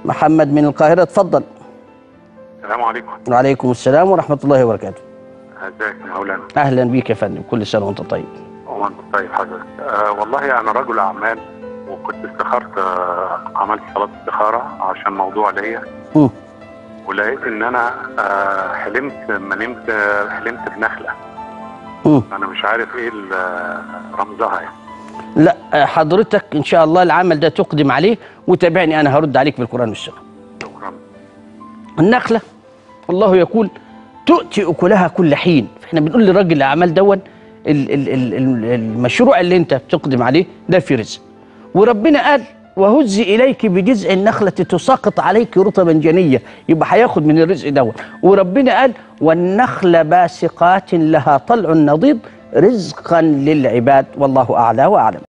محمد من القاهرة اتفضل السلام عليكم وعليكم السلام ورحمة الله وبركاته ازيك يا مولانا أهلا بيك يا فندم كل سنة وأنت طيب وانت طيب حضرتك آه والله انا رجل اعمال وكنت استخرت آه عملت صلاه استخاره عشان موضوع ليا مم. ولقيت ان انا آه حلمت ما نمت آه، حلمت بنخله مم. انا مش عارف ايه ال- آه، رمزها يعني لا آه، حضرتك إن شاء الله العمل ده تقدم عليه وتابعني أنا هرد عليك بالقرآن والسنة شكرا النخلة الله يقول تؤتي أكلها كل حين احنا بنقول للراجل الأعمال دون ال- ال- ال- ال- المشروع اللي انت بتقدم عليه ده في رزق وربنا قال وهزي إليك بجزء النخلة تساقط عليك رطبا جنية يبقى هياخد من الرزق دون وربنا قال والنخل باسقات لها طلع نضيد رزقا للعباد والله أعلى وأعلم